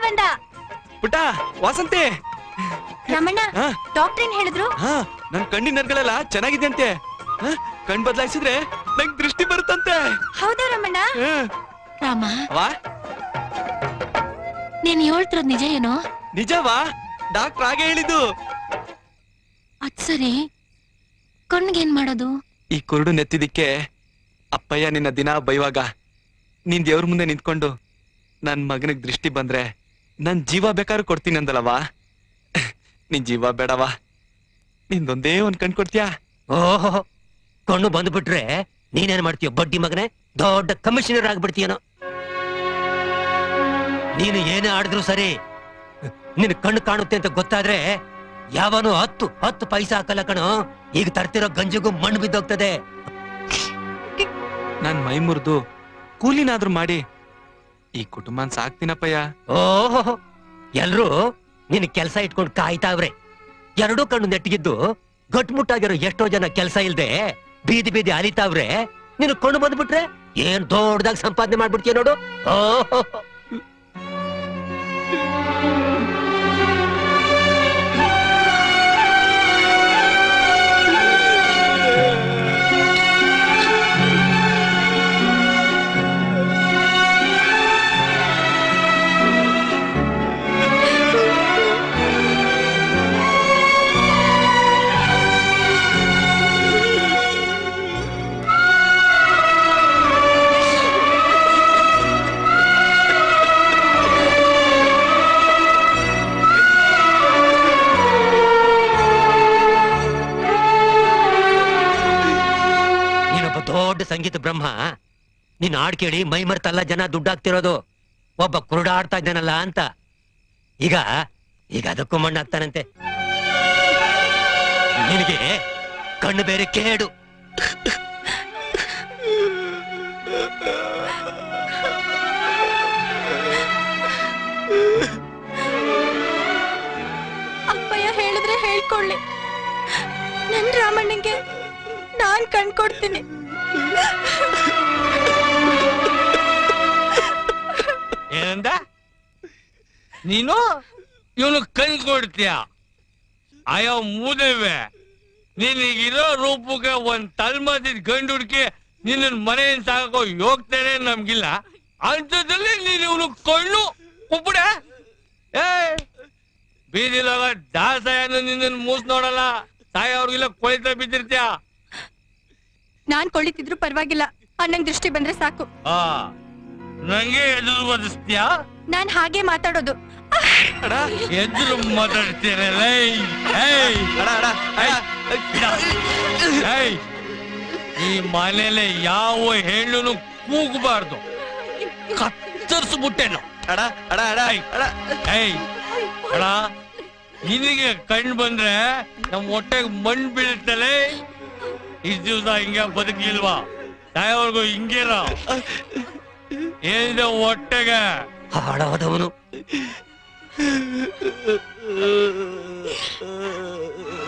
ಬಂದ ಪುಟ್ಟ ವಾಸಂತಿ ರಮಣ್ಣ ಹಾ ಡಾಕ್ಟರ್ ಏನ್ ಹೇಳಿದ್ರು ಹಾ ನನ್ ಕಣ್ಣಿನ ನರ್ಗಳೆಲ್ಲ ಚೆನ್ನಾಗಿದೆಯಂತೆ ಹಾ, ಕಣ್ ಬದಲಾಯಿಸಿದ್ರೆ ನಂಗ್ ದೃಷ್ಟಿ ಬರುತ್ತಂತೆ ಹೌದಾ ರಮಣ್ಣ ಹಾ. ರಾಮ ವಾ ನೀನ್ ಹೇಳ್ತಿರೋದ್ ನಿಜ ಏನೋ ನಿಜವಾ ಡಾಕ್ಟರ್ ಹಾಗೆ ಹೇಳಿದ್ದು ಅದ್ ಸರಿ ಕಣ್ಗೇನ್ ಮಾಡೋದು ಈ ಕುರುಡು ನೆತ್ತಿದಿಕ್ಕೆ ಅಪ್ಪಯ್ಯ ನಿನ್ನ ದಿನ ಬೈವಾಗ ನೀನ್ ದೇವ್ರ ಮುಂದೆ ನಿಂತ್ಕೊಂಡು ನನ್ ಮಗನಿಗೆ ದೃಷ್ಟಿ ಬಂದ್ರೆ ನನ್ ಜೀವ ಬೇಕಾದ್ರೂ ಕೊಡ್ತೀನಿ ಅಂದಲ್ಲವಾ ನಿನ್ ಜೀವ ಬೇಡವಾ ನಿಂದೊಂದೇ ಒಂದ್ ಕಣ್ ಕೊಡ್ತೀಯಾ ಓಹೋ ಕಣ್ಣು ಬಂದ್ಬಿಟ್ರೆ ನೀನೇನ್ ಮಾಡ್ತೀಯ ಬಡ್ಡಿ ಮಗನೇ ದೊಡ್ಡ ಕಮಿಷನರ್ ಆಗ್ಬಿಡ್ತೀಯನೋ ನೀನು ಏನೇ ಆಡಿದ್ರು ಸರಿ ನಿನ್ ಕಣ್ಣು ಕಾಣುತ್ತೆ ಅಂತ ಗೊತ್ತಾದ್ರೆ ಯಾವನು ಹತ್ತು ಹತ್ತು ಪೈಸಾ ಹಾಕಲ್ಲ ಕಣೋ ಈಗ ತರ್ತಿರೋ ಗಂಜಿಗೂ ಮಣ್ಣು ಬಿದ್ದೋಗ್ತದೆ ನಾನ್ ಮೈ ಮುರಿದು ಕೂಲಿನಾದ್ರೂ ಮಾಡಿ ಈ ಕುಟುಂಬನ್ ಸಾಕ್ತೀನಪ್ಪಯ್ಯ ಓಹೋ ಎಲ್ರು ನಿನ್ ಕೆಲ್ಸ ಇಟ್ಕೊಂಡು ಕಾಯ್ತಾವ್ರೆ ಎರಡೂ ಕಣ್ಣು ನೆಟ್ಟಿಗಿದ್ದು ಗಟ್ಮುಟ್ಟಾಗಿರೋ ಎಷ್ಟೋ ಜನ ಕೆಲ್ಸ ಇಲ್ದೆ ಬೀದಿ ಬೀದಿ ಅಲಿತಾವ್ರೆ ನೀನು ಕಣ್ಣು ಬಂದ್ಬಿಟ್ರೆ ಏನ್ ದೊಡ್ಡದಾಗಿ ಸಂಪಾದನೆ ಮಾಡ್ಬಿಡ್ತೀಯ ನೋಡು ಓಹೋ ನೀನೊಬ್ಬ ದೊಡ್ಡ ಸಂಗೀತ ಬ್ರಹ್ಮ ನೀನ್ ಹಾಡ್ ಕೇಳಿ ಮೈ ಮರ್ತಲ್ಲ ಜನ ದುಡ್ಡಾಗ್ತಿರೋದು ಒಬ್ಬ ಕುರುಡಾಡ್ತಾ ಇದ್ದಾನಲ್ಲ ಅಂತ ಈಗ ಈಗ ಅದಕ್ಕೂ ಮಣ್ಣಾಗ್ತಾನಂತೆ ನಿನಗೆ ಕಣ್ಣು ಬೇರೆ ಕೇಡು ಅಪ್ಪಯ್ಯ ಹೇಳಿದ್ರೆ ಹೇಳ್ಕೊಳ್ಳಿ ನನ್ ರಾಮಣ್ಣಂಗೆ ನಾನ್ ಕಣ್ಕೊಡ್ತೀನಿ ಏನಂದ ನೀನು ಇವನು ಕಣ್ ಕೊಡ್ತೀಯ ಅಯ್ಯೋ ಮೂದೇವೆ ನಿನಗಿರೋ ರೂಪಕ್ಕೆ ಒಂದ್ ತಲ್ಮದಿದ್ ಗಂಡು ಹುಡುಕಿ ನಿನ್ನ ಮನೆಯಿಂದ ಸಾಕೋ ಹೋಗ್ತೇನೆ ನಮ್ಗಿಲ್ಲ ಅಂಥದ್ರಲ್ಲಿ ನೀನು ಇವನು ಕಣ್ಣು ಉಪ್ಪಡೆ ಏ ಬೀದಿಲಾಗ ದಾಸಯ್ಯನು ನಿನ್ನ ಮೂಸ್ ನೋಡಲ್ಲ ಸಾಯೋರ್ಗಿಲ್ಲ ಕೊಳಿತ ಬಿದ್ದಿರ್ತೀಯ ನಾನ್ ಕೊಳ್ಳಿತಿದ್ರು ಪರವಾಗಿಲ್ಲ ಅಣ್ಣಂಗ್ ದೃಷ್ಟಿ ಬಂದ್ರೆ ಸಾಕು ಆ ನಂಗೆ ಎದುರು ಬದಿಸ್ತೀಯಾ ನಾನ್ ಹಾಗೆ ಮಾತಾಡೋದು ಎದುರು ಮಾತಾಡ್ತೀರಲ್ಲ ಏಯ್ ಏಯ್ ಈ ಮನೇಲಿ ಯಾವ ಹೆಣ್ಣು ಕೂಗಬಾರ್ದು ಕತ್ತರಿಸ್ಬಿಟ್ಟೆನು ಏಯ್ ಅಡ ನಿನಗೆ ಕಣ್ ಬಂದ್ರೆ ನಮ್ ಹೊಟ್ಟೆಗೆ ಮಣ್ಣು ಬೀಳುತ್ತಲೇ ಇಷ್ಟ ದಿವಸ ಹಿಂಗೆ ಬದುಕಿಲ್ವಾ ಸಾಯೋವರೆಗೂ ಹಿಂಗೇನ ಏನಿದೆ ಹೊಟ್ಟೆಗೆ ಹಾಳಾದವನು